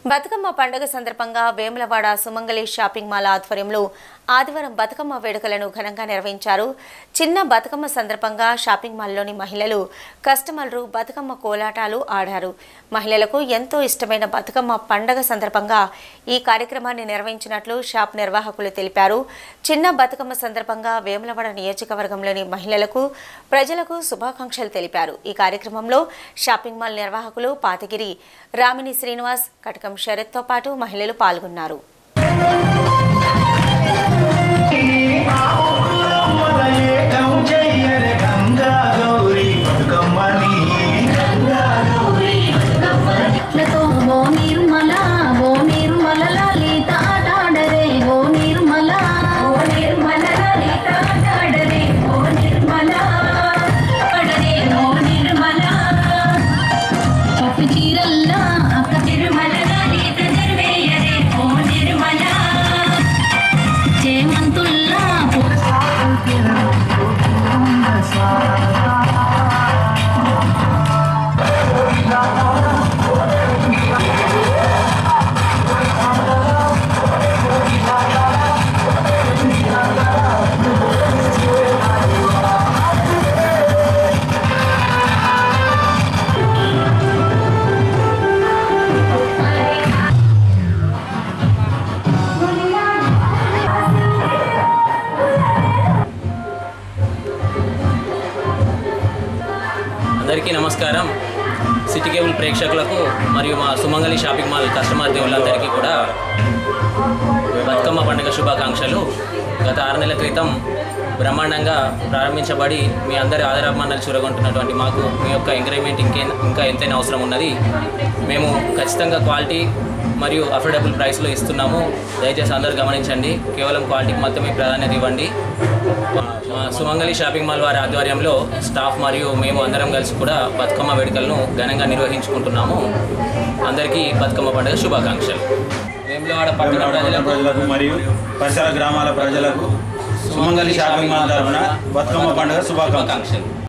బతుకమ్మ పండుగ సందర్భంగా వేములవాడ సుమంగళి shopping mall ఆధ్వర్యంలో ఆదివారం బతుకమ్మ వేడుకలను ఘనంగా నిర్వహించారు చిన్న బతుకమ్మ సందర్భంగా షాపింగ్ మాల్లోని మహిళలు కస్టమర్లు బతుకమ్మ కోలాటాలు ఆడారు మహిళలకు ఎంతో ఇష్టమైన బతుకమ్మ పండగ సందర్భంగా ఈ కార్యక్రమాన్ని నిర్వహించినట్లు షాప్ నిర్వాహకులు తెలిపారు చిన్న బతుకమ్మ సందర్భంగా వేములవాడ నియోజకవర్గంలోని మహిళలకు ప్రజలకు శుభాకాంక్షలు తెలిపారు ఈ కార్యక్రమంలో షాపింగ్ మాల్ నిర్వాహకులు పాతగిరి రామిని శ్రీనివాస్ కటకం శరత్తో పాటు మహిళలు పాల్గొన్నారు లతో ఓ నిర్మల ఓ నిర్మల లలిత ఆటాడరే ఓ నిర్మల ఓ నిర్మల లలిత ఆటాడరే ఓ నిర్మల ఆడరే ఓ నిర్మల పట్టు చీరల్లా అక్క తిరుమల లలిత జర్వేయరే ఓ నిర్మల చేమంతుల్లా అందరికీ నమస్కారం సిటీ కేబుల్ ప్రేక్షకులకు మరియు మా సుమంగళి షాపింగ్ మాల్ కస్టమర్ దేవుళ్ళందరికీ కూడా బతుకమ్మ పండుగ శుభాకాంక్షలు గత ఆరు నెలల క్రితం బ్రహ్మాండంగా ప్రారంభించబడి మీ అందరి ఆదరాభిమానాలు చూరగొంటున్నటువంటి మాకు మీ యొక్క ఎంకరేజ్మెంట్ ఇంకే ఇంకా ఎంతైనా అవసరం ఉన్నది మేము ఖచ్చితంగా క్వాలిటీ మరియు అఫోర్డబుల్ ప్రైస్లో ఇస్తున్నాము దయచేసి అందరూ గమనించండి కేవలం క్వాలిటీకి మాత్రమే ప్రాధాన్యత ఇవ్వండి మా సుమంగళి షాపింగ్ మాల్ వారి ఆధ్వర్యంలో స్టాఫ్ మరియు మేము అందరం కలిసి కూడా బతుకమ్మ వేడుకలను ఘనంగా నిర్వహించుకుంటున్నాము అందరికీ బతుకమ్మ పండుగ శుభాకాంక్షలు వేములవాడ పట్టణ పట్టణ ప్రజలకు ప్రజలకు మరియు పరిసర గ్రామాల ప్రజలకు సుమంగళి షాపింగ్ మాల్ తరఫున బతుకమ్మ పండుగ శుభాకాంక్షలు శుభాకాంక్షలు